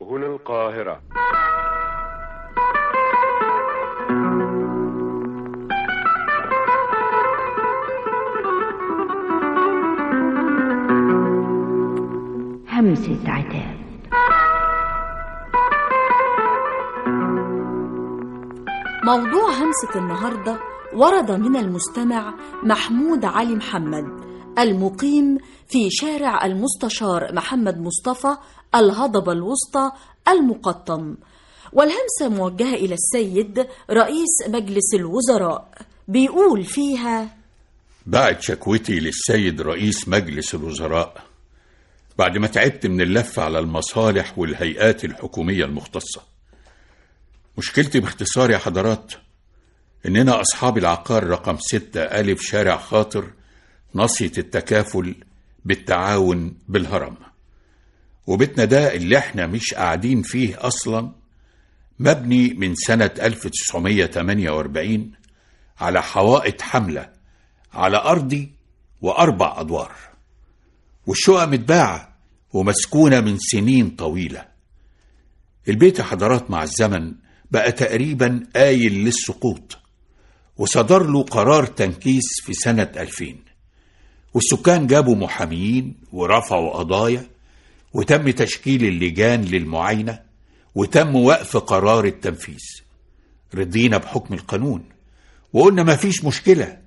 هنا القاهرة همسة عتاب موضوع همسة النهاردة ورد من المستمع محمود علي محمد المقيم في شارع المستشار محمد مصطفى الهضبة الوسطى المقطم والهمسة موجهة إلى السيد رئيس مجلس الوزراء بيقول فيها بعت شكوتي للسيد رئيس مجلس الوزراء بعد ما تعبت من اللف على المصالح والهيئات الحكومية المختصة مشكلتي باختصار يا حضرات إننا أصحاب العقار رقم ستة ألف شارع خاطر ناصية التكافل بالتعاون بالهرم وبيتنا ده اللي احنا مش قاعدين فيه أصلا مبني من سنة 1948 على حوائط حملة على أرضي وأربع أدوار والشقة متباعة ومسكونة من سنين طويلة البيت يا حضرات مع الزمن بقى تقريبا آيل للسقوط وصدر له قرار تنكيس في سنة 2000 والسكان جابوا محاميين ورفعوا قضايا وتم تشكيل اللجان للمعاينة وتم وقف قرار التنفيذ رضينا بحكم القانون وقلنا ما فيش مشكلة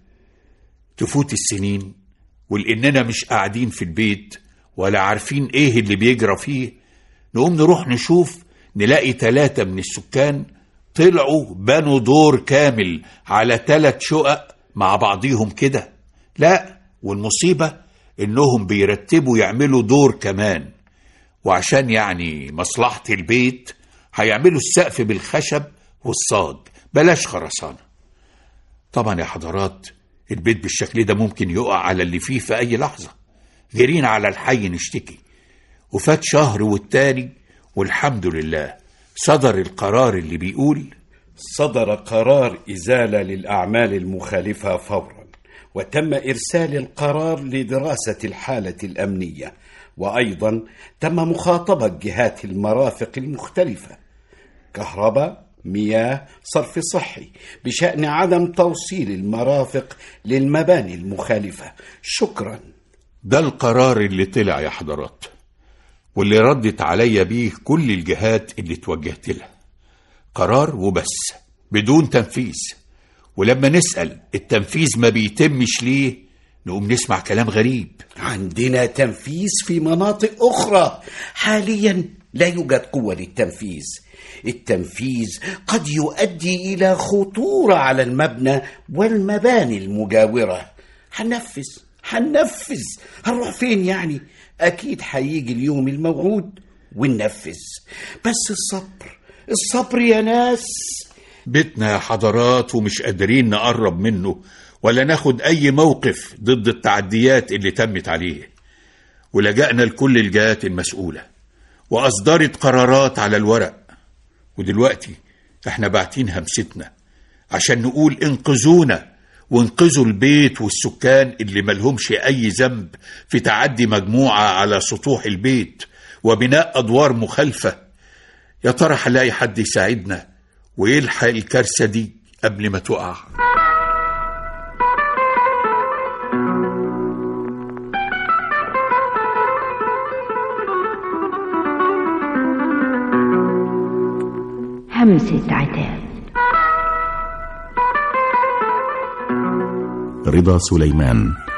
تفوت السنين ولأننا مش قاعدين في البيت ولا عارفين ايه اللي بيجرى فيه نقوم نروح نشوف نلاقي ثلاثة من السكان طلعوا بنوا دور كامل على ثلاث شقق مع بعضيهم كده لا والمصيبة انهم بيرتبوا يعملوا دور كمان وعشان يعني مصلحة البيت هيعملوا السقف بالخشب والصاج بلاش خرسانة طبعا يا حضرات البيت بالشكل ده ممكن يقع على اللي فيه في أي لحظة جرينا على الحي نشتكي وفات شهر والتاني والحمد لله صدر القرار اللي بيقول صدر قرار إزالة للأعمال المخالفة فورا وتم إرسال القرار لدراسة الحالة الأمنية وأيضا تم مخاطبة جهات المرافق المختلفة كهرباء مياه صرف صحي بشأن عدم توصيل المرافق للمباني المخالفة شكرا ده القرار اللي طلع يا حضرات واللي ردت عليا بيه كل الجهات اللي توجهت لها قرار وبس بدون تنفيذ ولما نسأل التنفيذ ما بيتمش ليه نقوم نسمع كلام غريب عندنا تنفيذ في مناطق أخرى حاليا لا يوجد قوة للتنفيذ التنفيذ قد يؤدي إلى خطورة على المبنى والمباني المجاورة هننفذ هننفذ هنروح فين يعني أكيد هيجي اليوم الموعود وننفذ بس الصبر الصبر يا ناس بيتنا يا حضرات ومش قادرين نقرب منه ولا ناخد أي موقف ضد التعديات اللي تمت عليه ولجأنا لكل الجهات المسؤولة وأصدرت قرارات على الورق ودلوقتي احنا باعتين همستنا عشان نقول انقذونا وانقذوا البيت والسكان اللي ملهمش أي ذنب في تعدي مجموعة على سطوح البيت وبناء أدوار مخالفة يا ترى هنلاقي حد يساعدنا ويلحق الكارثة دي قبل ما تقع همسة عتاب رضا سليمان